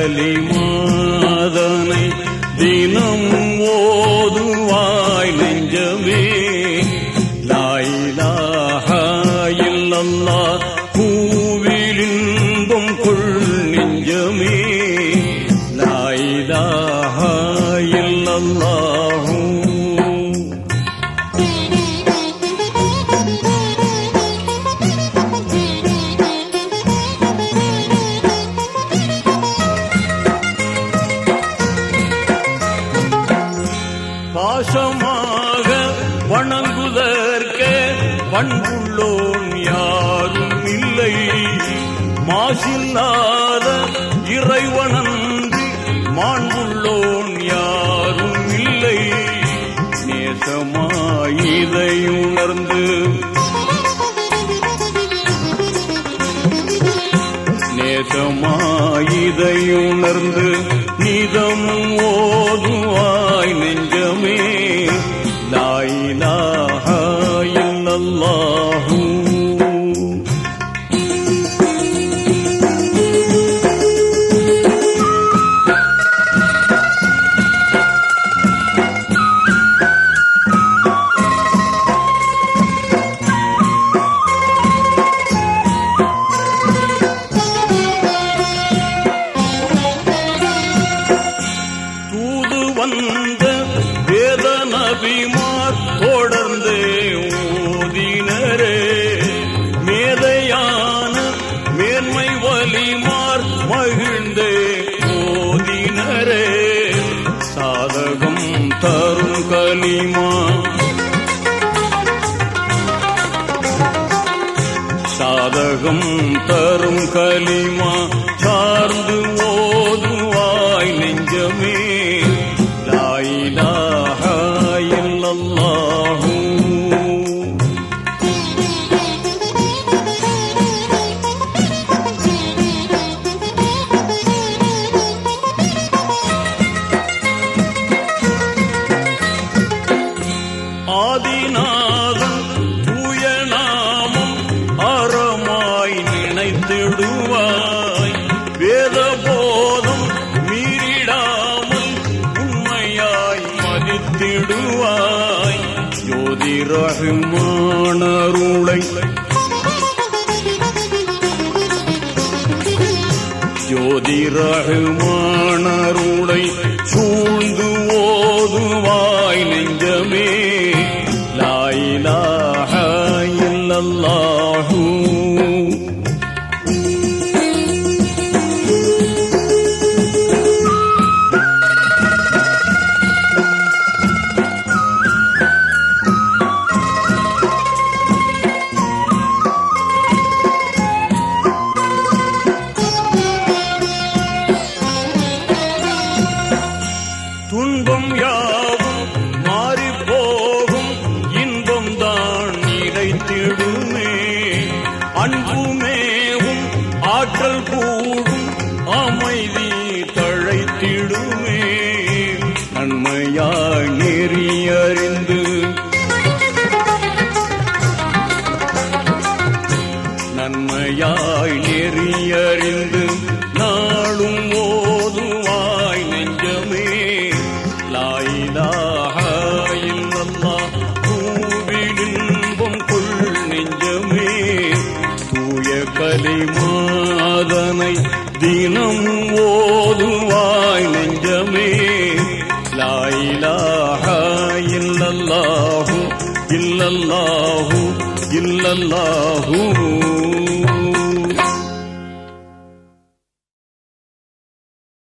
கலிமாதனை தினம் ஓதுவாய் நெஞ்சமே லாயிலாக இல்லல்லா பூவிலின்பம் கொள் நெஞ்சமே லாயிலாக இல்லல்லாஹூ பாசமாக வணங்குதற்கே பண்புள்ளோன் யாரும் இல்லை மாசில்லாத இறைவனன்றி மாண்புள்ளோன் யாரும் இல்லை நேசமாயிதை உணர்ந்து நேசமாயிதை உணர்ந்து நிதம் ஓதுவாய் நெஞ்சமே லாயிலாக இல்லல்லாஹூ தூது வந்த வேத நபிமார் தொடர்ந்து ஓதினரே மேதையான மேன்மை வலிமார் மகிழ்ந்தே ஓதினரே சாதகம் தரும் கலிமா சாதகம் தரும் கலிமா சார்ந்து ஓதுவாய் நெஞ்சமே லாயிலாக இல்லல்லாஹூ ஆதிநாதன் தூய நாமம் அறமாய் நினைத்திடுவாய் வேத போதம் மீறிடாமல் உண்மையாய் மதித்திடுவாய் ஜோதி ரகுமானருளை ஜோதி ரகுமானருளை சூழ்ந்து ஓதுவாய் நெஞ்சமே லாயிலாக இல்லல்லாஹூ துன்பம் யாவும் மாறி போகும் இன்பம் தான் நிறைத்திடுமே அன்புமேவும் ஆற்றல் கூடும் அமைதி தழைத்திடுமே நன்மையாய் நெறி அறிந்து நன்மையாய் நெறி அறிந்து நாளும் ஓதுவாய் நெஞ்சமே லாயிலாக இல்லல்லா பூவிலின்பம் கொள் நெஞ்சமே தூய கலிமாதனை தினம் ஓதுவாய் நெஞ்சமே லாயிலாக இல்லல்லாஹு இல்லல்லாஹு இல்லல்லாஹு